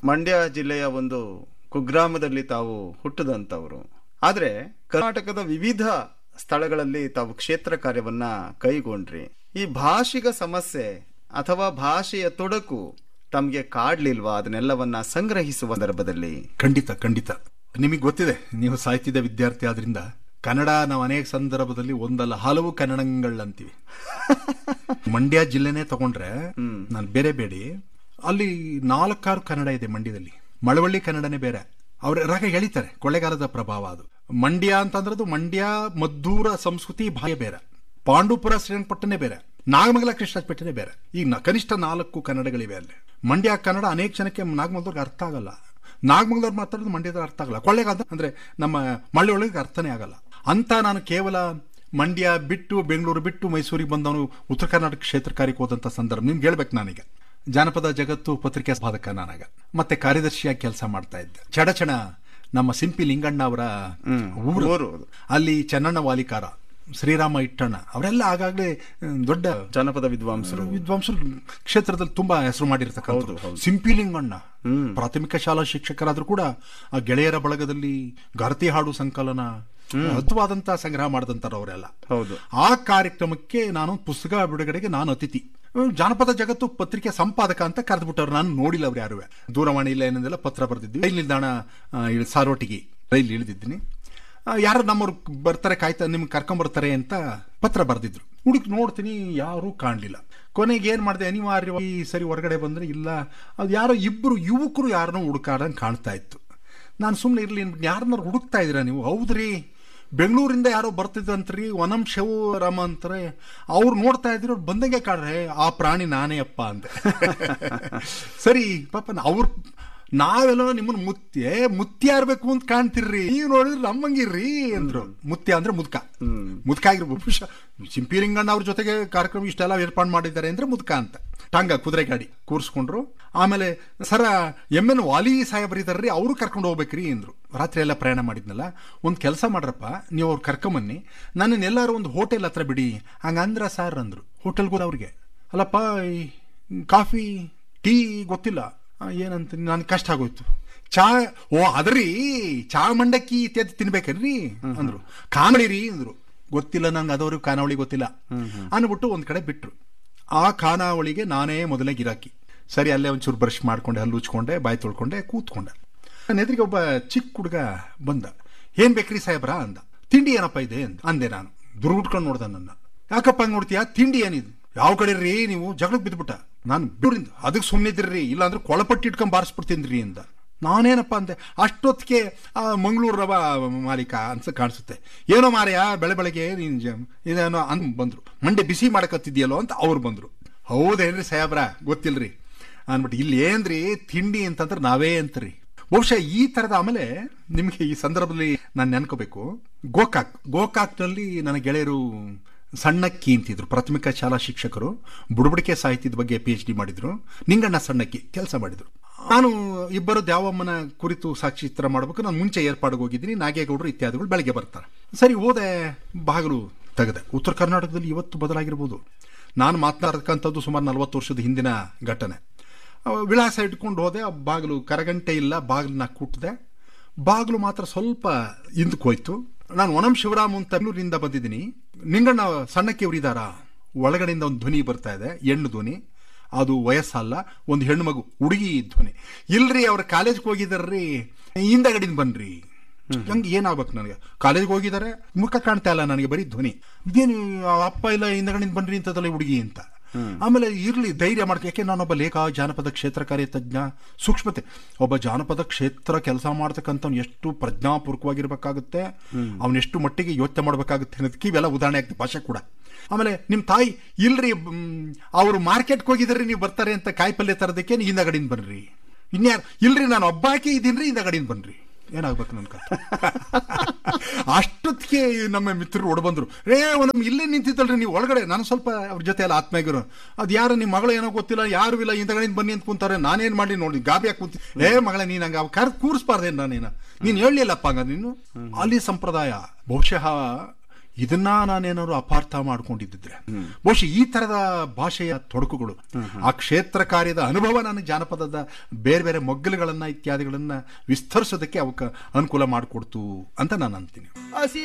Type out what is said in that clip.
ಮಂಡ್ಯ ಜಿಲ್ಲೆಯ ಒಂದು ಕುಗ್ರಾಮದಲ್ಲಿ ತಾವು ಹುಟ್ಟಿದಂಥವರು ಆದ್ರೆ ಕರ್ನಾಟಕದ ವಿವಿಧ ಸ್ಥಳಗಳಲ್ಲಿ ತಾವು ಕ್ಷೇತ್ರ ಕಾರ್ಯವನ್ನ ಕೈಗೊಂಡ್ರಿ ಈ ಭಾಷಿಕ ಸಮಸ್ಯೆ ಅಥವಾ ಭಾಷೆಯ ತೊಡಕು ತಮಗೆ ಕಾಡ್ಲಿಲ್ವಾ ಅದನ್ನೆಲ್ಲವನ್ನ ಸಂಗ್ರಹಿಸುವ ಸಂದರ್ಭದಲ್ಲಿ ಖಂಡಿತ ಖಂಡಿತ ನಿಮಗೆ ಗೊತ್ತಿದೆ ನೀವು ಸಾಹಿತ್ಯದ ವಿದ್ಯಾರ್ಥಿ ಆದ್ರಿಂದ ಕನ್ನಡ ನಾವು ಅನೇಕ ಸಂದರ್ಭದಲ್ಲಿ ಒಂದಲ್ಲ ಹಲವು ಕನ್ನಡಗಳಂತೀವಿ ಮಂಡ್ಯ ಜಿಲ್ಲೆನೇ ತಗೊಂಡ್ರೆ ನಾನು ಬೇರೆ ಬೇಡಿ ಅಲ್ಲಿ ನಾಲ್ಕಾರು ಕನ್ನಡ ಇದೆ ಮಂಡ್ಯದಲ್ಲಿ ಮಳವಳ್ಳಿ ಕನ್ನಡನೇ ಬೇರೆ ಅವ್ರ ರಾಗ ಎಳಿತಾರೆ ಕೊಳ್ಳೆಗಾಲದ ಪ್ರಭಾವ ಅದು ಮಂಡ್ಯ ಅಂತಂದ್ರದು ಮಂಡ್ಯ ಮದ್ದೂರ ಸಂಸ್ಕೃತಿ ಭಾಷೆ ಬೇರೆ ಪಾಂಡುಪುರ ಶ್ರೀರಂಗಪಟ್ಟಣನೇ ಬೇರೆ ನಾಗಮಂಗಲ ಕೃಷ್ಣಪೇಟೆನೇ ಬೇರೆ ಈಗ ನ- ಕನಿಷ್ಠ ನಾಲ್ಕು ಕನ್ನಡಗಳಿವೆ ಅಲ್ಲಿ ಮಂಡ್ಯ ಕನ್ನಡ ಅನೇಕ ಜನಕ್ಕೆ ನಾಗಮಂಗಲದವ್ರಿಗೆ ಅರ್ಥ ಆಗಲ್ಲ ನಾಗಮಂಗಲವ್ರು ಮಾತಾಡೋದು ಮಂಡ್ಯದ ಅರ್ಥ ಆಗಲ್ಲ ಕೊಳ್ಳೆಗಾಲ ಅಂದ್ರೆ ನಮ್ಮ ಮಳ್ಳಿ ಒಳಗೆ ಅರ್ಥನೇ ಆಗಲ್ಲ ಅಂತ ನಾನು ಕೇವಲ ಮಂಡ್ಯ ಬಿಟ್ಟು ಬೆಂಗಳೂರು ಬಿಟ್ಟು ಮೈಸೂರಿಗೆ ಬಂದವನು ಉತ್ತರ ಕರ್ನಾಟಕ ಕ್ಷೇತ್ರ ಕಾರ್ಯಕ್ಕೆ ಹೋದಂತ ಸಂದರ್ಭ ನಿಮ್ಗೆ ಹೇಳ್ಬೇಕು ನಾನೀಗ ಜಾನಪದ ಜಗತ್ತು ಪತ್ರಿಕೆ ಸಾಧಕ ನಾನಾಗ ಮತ್ತೆ ಕಾರ್ಯದರ್ಶಿಯಾಗಿ ಕೆಲಸ ಮಾಡ್ತಾ ಇದ್ದೆ ಚಡಚಣ ನಮ್ಮ ಸಿಂಪಿ ಲಿಂಗಣ್ಣ ಅವರ ಊರು ಊರು ಅದು. ಅಲ್ಲಿ ಚೆನ್ನಣ್ಣ ವಾಲಿಕಾರ ಶ್ರೀರಾಮ ಇಟ್ಟಣ್ಣ ಅವರೆಲ್ಲ ಆಗಾಗಲೇ ದೊಡ್ಡ ಜಾನಪದ ವಿದ್ವಾಂಸರು ವಿದ್ವಾಂಸರು ಕ್ಷೇತ್ರದಲ್ಲಿ ತುಂಬಾ ಹೆಸರು ಮಾಡಿರ್ತಕ್ಕಂಥ ಸಿಂಪಿ ಲಿಂಗಣ್ಣ ಪ್ರಾಥಮಿಕ ಶಾಲಾ ಶಿಕ್ಷಕರಾದ್ರೂ ಕೂಡ ಆ ಗೆಳೆಯರ ಬಳಗದಲ್ಲಿ ಗರತಿ ಹಾಡು ಸಂಕಲನ ಅದ್ಭುತವಾದಂತ ಸಂಗ್ರಹ ಮಾಡಿದಂತಾರ ಅವರೆಲ್ಲ ಹೌದು ಆ ಕಾರ್ಯಕ್ರಮಕ್ಕೆ ನಾನು ಪುಸ್ತಕ ಬಿಡುಗಡೆಗೆ ನಾನು ಅತಿಥಿ ಹ್ಮ್, ಜಾನಪದ ಜಗತ್ತು ಪತ್ರಿಕೆ ಸಂಪಾದಕ ಅಂತ ಕರೆದ್ಬಿಟ್ಟವ್ರು ನಾನು ನೋಡಿಲ್ಲ ಅವ್ರು ಯಾರು ದೂರವಾಣಿ ಇಲ್ಲ ಏನಿಲ್ಲ ಪತ್ರ ಬರೆದಿದ್ವಿ ರೈಲ್ ನಿಲ್ದಾಣ ಆ, ಇಳ್- ಸಾರೋಟಿಗೆ ರೈಲ್ ಇಳಿದಿದ್ದೀನಿ ಆ, ಯಾರು ನಮ್ಮವ್ರು ಬರ್ತಾರೆ ಕಾಯ್ತಾ ನಿಮ್ಗೆ ಕರ್ಕೊಂಬರ್ತಾರೆ ಅಂತ ಪತ್ರ ಬರೆದಿದ್ರು ಹುಡುಕ್ ನೋಡ್ತೀನಿ ಯಾರೂ ಕಾಣಲಿಲ್ಲ ಕೊನೆಗೆ ಏನ್ ಮಾಡಿದೆ ಅನಿವಾರ್ಯವಾಗಿ ಸರಿ ಹೊರಗಡೆ ಬಂದ್ರೆ ಇಲ್ಲ ಅದು ಯಾರೋ ಇಬ್ರು ಯುವಕರು ಯಾರನ್ನೋ ಹುಡುಕಾಡಂಗೆ ಕಾಣ್ತಾ ಇತ್ತು ನಾನು ಸುಮ್ಮನೆ ಇರ್ಲಿ ಯಾರನ್ನಾರು ಹುಡುಕ್ತಾ ಇದ್ದೀರಾ ನೀವು ಹೌದ್ರಿ ಬೆಂಗಳೂರಿಂದ ಯಾರೋ ಬರ್ತಿದ್ದಂತ್ರಿ ವನಂ ಶವು ರಾಮ ಅಂತಾರೆ ಅವ್ರು ನೋಡ್ತಾ ಇದ್ರು ಬಂದಂಗೆ ಕಾಡ್ರೆ ಆ ಪ್ರಾಣಿ ನಾನೇ ಅಪ್ಪ ಅಂತ ಸರಿ ಪಾಪ ಅವ್ರ ನಾವೆಲ್ಲ ನಿಮ್ಮನ್ನ ಮುತ್ಯ ಮುತ್ಯ ಇರ್ಬೇಕು ಅಂತ ಕಾಣ್ತಿರ್ರಿ ನೀವು ನೋಡಿದ್ರೆ ನಮ್ಮಂಗಿರ್ರಿ ಅಂದ್ರು ಮುತ್ಯ ಅಂದ್ರೆ ಮುದ್ಕ ಮುದ್ಕ ಆಗಿರ್ಬೋದು ಬಹುಶಃ ಸಿಂಪಿಲಿಂಗಣ್ಣ ಅವ್ರ ಜೊತೆಗೆ ಕಾರ್ಯಕ್ರಮ ಇಷ್ಟೆಲ್ಲ ಏರ್ಪಾಡು ಮಾಡಿದ್ದಾರೆ ಅಂದ್ರೆ ಮುದ್ಕ ಅಂತ ಟಾಂಗ ಕುದುರೆ ಗಾಡಿ ಕೂರಿಸ್ಕೊಂಡ್ರು ಆಮೇಲೆ ಸರ ಎಮ್ ಎನ್ ವಾಲಿ ಸಾಹೇಬ್ರಿದಾರ್ರಿ ಅವರು ಕರ್ಕೊಂಡು ಹೋಗ್ಬೇಕ್ರಿ ಅಂದ್ರು ರಾತ್ರಿ ಎಲ್ಲ ಪ್ರಯಾಣ ಮಾಡಿದ್ನಲ್ಲ ಒಂದು ಕೆಲಸ ಮಾಡ್ರಪ್ಪ ನೀವು ಅವ್ರು ಕರ್ಕೊಂಬನ್ನಿ ನನ್ನನ್ನು ಎಲ್ಲಾರು ಒಂದು ಹೋಟೆಲ್ ಹತ್ರ ಬಿಡಿ ಹಂಗಂದ್ರ ಸಾರ್ ಅಂದ್ರು ಹೋಟೆಲ್ಗೂ ಅವ್ರಿಗೆ ಅಲ್ಲಪ್ಪ ಈ ಕಾಫಿ ಟೀ ಗೊತ್ತಿಲ್ಲ ಆ, ಏನಂತ ನನ್ ಕಷ್ಟ ಆಗೋಯ್ತು ಚಾ ಓ ಅದರಿ ಚಾ ಮಂಡಕ್ಕಿ ಇತ್ಯಾದಿ ತಿನ್ಬೇಕನ್ರಿ ಅಂದ್ರು ಕಾನಳಿರಿ ಅಂದ್ರು ಗೊತ್ತಿಲ್ಲ ನಂಗೆ ಅದವ್ರು ಖಾನಾವಳಿ ಗೊತ್ತಿಲ್ಲ ಅಂದ್ಬಿಟ್ಟು ಒಂದ್ ಕಡೆ ಬಿಟ್ರು ಆ ಖಾನಾವಳಿಗೆ ನಾನೇ ಮೊದಲೇ ಗಿರಾಕಿ ಸರಿ ಅಲ್ಲೇ ಒಂಚೂರು ಬ್ರಷ್ ಮಾಡ್ಕೊಂಡೆ ಹಲ್ಲು ಉಚ್ಕೊಂಡೆ ಬಾಯಿ ತೊಳ್ಕೊಂಡೆ ಕೂತ್ಕೊಂಡೆ ನನ್ನ ಎದುರಿಗೆ ಒಬ್ಬ ಚಿಕ್ಕ ಹುಡುಗ ಬಂದ ಏನ್ ಬೇಕ್ರಿ ಸಾಹೇಬ್ರ ಅಂದ ತಿಂಡಿ ಏನಪ್ಪ ಇದೆ ಅಂದ ಅಂದೆ ನಾನು ದುರ್ಗುಟ್ಕೊಂಡು ನೋಡ್ದ ನನ್ನ ಯಾಕಪ್ಪ ಹಂಗ್ ನೋಡ್ತೀಯಾ ತಿಂಡಿ ಏನಿದು ಯಾವ ಕಡೆ ರೀ ನೀವು ಜಗಳಕ್ಕೆ ಬಿದ್ಬಿಟ್ಟ ನಾನು ಬಿಡುರಿಂದ ಅದಕ್ಕೆ ಸುಮ್ಮನಿದ್ರಿ ಇಲ್ಲ ಅಂದ್ರೆ ಕೊಳಪಟ್ಟಿ ಇಟ್ಕೊಂಡ್ ಬಾರಿಸ್ಬಿಡ್ತೀನಿ ಅಂದ ನಾನೇನಪ್ಪ ಅಂದೆ ಅಷ್ಟೊತ್ತಿಗೆ ಆ ಮಂಗಳೂರು ರವ ಮಾಲೀಕ ಅನ್ಸ ಕಾಣಿಸುತ್ತೆ ಏನೋ ಮಾರ್ಯ ಬೆಳೆ ಬೆಳಗ್ಗೆ ನೀನ್ ಜ- ಇದೇನೋ ಅನ್ ಬಂದ್ರು ಮಂಡೆ ಬಿಸಿ ಮಾಡಕತ್ತಿದ್ಯಲ್ಲೋ ಅಂತ ಅವ್ರು ಬಂದ್ರು ಹೌದೇನ್ರಿ ಸಾಹೇಬ್ರ ಗೊತ್ತಿಲ್ರಿ ಅನ್ಬಿಟ್ಟು ಇಲ್ಲಿ ಏನ್ರಿ ತಿಂಡಿ ಅಂತಂದ್ರೆ ನಾವೇ ಅಂತ್ರಿ ಬಹುಶಃ ಈ ತರದ ಆಮೇಲೆ ನಿಮಗೆ ಈ ಸಂದರ್ಭದಲ್ಲಿ ನಾನು ನೆನ್ಕೋಬೇಕು ಗೋಕಾಕ್ ಗೋಕಾಕ್ನಲ್ಲಿ ನನ್ನ ಗೆಳೆಯರು ಸಣ್ಣಕ್ಕಿ ಅಂತಿದ್ರು ಪ್ರಾಥಮಿಕ ಶಾಲಾ ಶಿಕ್ಷಕರು ಬುಡಬಡಿಕೆ ಸಾಹಿತ್ಯದ ಬಗ್ಗೆ ಪಿ ಎಚ್ ಡಿ ಮಾಡಿದ್ರು ನಿಂಗಣ್ಣ ಸಣ್ಣಕ್ಕಿ ಕೆಲಸ ಮಾಡಿದ್ರು ನಾನು ಇಬ್ಬರು ದ್ಯಾವಮ್ಮನ ಕುರಿತು ಸಾಕ್ಷಿಚಿತ್ರ ಮಾಡಬೇಕು ನಾನು ಮುಂಚೆ ಏರ್ಪಾಡಿಗೆ ಹೋಗಿದ್ದೀನಿ ನಾಗೇಗೌಡರು ಇತ್ಯಾದಿಗಳು ಬೆಳಗ್ಗೆ ಬರ್ತಾರೆ ಸರಿ ಹೋದೆ ಬಾಗಿಲು ತೆಗೆದೆ ಉತ್ತರ ಕರ್ನಾಟಕದಲ್ಲಿ ಇವತ್ತು ಬದಲಾಗಿರ್ಬೋದು ನಾನು ಮಾತನಾಡತಕ್ಕಂಥದ್ದು ಸುಮಾರು ನಲವತ್ತು ವರ್ಷದ ಹಿಂದಿನ ಘಟನೆ ಅವ ವಿಳಾಸ ಇಟ್ಕೊಂಡು ಹೋದೆ ಆ ಬಾಗಿಲು ಕರಗಂಟೆ ಇಲ್ಲ ಬಾಗಿಲನ್ನ ಕೂಟಿದೆ ಬಾಗಿಲು ಮಾತ್ರ ಸ್ವಲ್ಪ ಹಿಂದಕ್ಕೆ ಹೋಯ್ತು ನಾನು ಒಣಂ ಶಿವರಾಮ್ ಅಂತ ಬೆಂಗಳೂರಿಂದ ಬಂದಿದ್ದೀನಿ ನಿಂಗಣ್ಣ ಸಣ್ಣಕ್ಕೆ ಉರಿದಾರ ಒಳಗಡೆಯಿಂದ ಒಂದು ಧ್ವನಿ ಬರ್ತಾ ಇದೆ ಹೆಣ್ಣು ಧ್ವನಿ ಅದು ವಯಸ್ಸಲ್ಲ ಒಂದು ಹೆಣ್ಣು ಮಗು ಹುಡುಗಿ ಧ್ವನಿ ಇಲ್ರಿ ಅವ್ರ ಕಾಲೇಜ್ಗೆ ಹೋಗಿದಾರ್ರಿ ಹಿಂದಗಡಿಂದ ಬನ್ರಿ ಹಂಗೆ ಏನಾಗ್ಬೇಕು ನನಗೆ ಕಾಲೇಜ್ಗೆ ಹೋಗಿದ್ದಾರೆ ಮುಖ ಕಾಣ್ತಾ ಇಲ್ಲ ನನಗೆ ಬರೀ ಧ್ವನಿ ಇದೇನು ಆ ಅಪ್ಪ ಇಲ್ಲ ಹಿಂದಗಡಿಂದ ಬನ್ರಿ ಅಂತದಲ್ಲ ಹುಡುಗಿ ಅಂತ ಆಮೇಲೆ ಇರ್ಲಿ ಧೈರ್ಯ ಮಾಡ್ಕೊ ಯಾಕೆ ನಾನೊಬ್ಬ ಲೇಖ ಜಾನಪದ ಕ್ಷೇತ್ರ ಕಾರ್ಯ ತಜ್ಞ ಸೂಕ್ಷ್ಮತೆ ಒಬ್ಬ ಜಾನಪದ ಕ್ಷೇತ್ರ ಕೆಲಸ ಮಾಡ್ತಕ್ಕಂಥವ್ನು ಎಷ್ಟು ಪ್ರಜ್ಞಾಪೂರ್ವಕವಾಗಿರ್ಬೇಕಾಗುತ್ತೆ ಅವನು ಎಷ್ಟು ಮಟ್ಟಿಗೆ ಯೋಚನೆ ಮಾಡ್ಬೇಕಾಗುತ್ತೆ ಅನ್ನೋದಕ್ಕೆ ಇವೆಲ್ಲ ಉದಾಹರಣೆ ಆಗ್ತದೆ ಭಾಷೆ ಕೂಡ ಆಮೇಲೆ ನಿಮ್ಮ ತಾಯಿ ಇಲ್ರಿ ಅವರು ಮಾರ್ಕೆಟ್ಗೆ ಹೋಗಿದ್ರಿ ನೀವು ಬರ್ತಾರೆ ಅಂತ ಕಾಯಿಪಲ್ಯ ತರೋದಕ್ಕೆ ನೀವು ಹಿಂದಗಡಿಂದ ಬನ್ರಿ ಇನ್ಯಾರು ಇಲ್ರಿ ನಾನು ಒಬ್ಬಾಕೆ ಇದ್ದೀನ್ರಿ ಹಿಂದಗಡಿಂದ ಬನ್ರಿ ಏನಾಗ್ಬೇಕು ನನ್ ಕತೆ ಅಷ್ಟೊತ್ತಿಗೆ ನಮ್ಮ ಮಿತ್ರರು ಓಡ್ ಬಂದ್ರು ರೇ ನಮ್ ಇಲ್ಲೇ ನಿಂತಿದ್ದಲ್ರಿ ನೀವು ಒಳಗಡೆ ನಾನು ಸ್ವಲ್ಪ ಅವ್ರ ಜೊತೆ ಎಲ್ಲ ಆತ್ಮೀಯರು ಅದ್ ಯಾರು ನಿಮ್ಮ ಮಗಳು ಏನೋ ಗೊತ್ತಿಲ್ಲ ಯಾರು ಇಲ್ಲ ಹಿಂದಗಡೆಯಿಂದ ಬನ್ನಿ ಅಂತ ಕುಂತಾರೆ ನಾನೇನ್ ಮಾಡಿ ನೋಡಿ ಗಾಬಿ ಹಾಕಿ ಕುಂತಿ ಏ ಮಗಳ ನೀನ್ ಹಂಗ ಕರ್ ಕೂರಿಸ್ಬಾರ್ದೇನ್ ನಾನೇನ ನೀನ್ ಹೇಳಲಿಲ್ಲಪ್ಪ ಹಂಗ ನೀನು ಅಲ್ಲಿ ಸಂಪ್ರದಾಯ ಬಹುಶಃ ಇದನ್ನ ನಾನೇನಾದ್ರು ಅಪಾರ್ಥ ಮಾಡ್ಕೊಂಡಿದ್ದಿದ್ರೆ ಬಹುಶಃ ಈ ತರದ ಭಾಷೆಯ ತೊಡಕುಗಳು ಆ ಕ್ಷೇತ್ರ ಕಾರ್ಯದ ಅನುಭವ ನನಗೆ ಜಾನಪದದ ಬೇರೆ ಬೇರೆ ಮೊಗ್ಗಲುಗಳನ್ನ ಇತ್ಯಾದಿಗಳನ್ನ ವಿಸ್ತರಿಸೋದಕ್ಕೆ ಅವಕ್ಕೆ ಅನುಕೂಲ ಮಾಡಿಕೊಡ್ತು ಅಂತ ನಾನು ಅಂತೀನಿ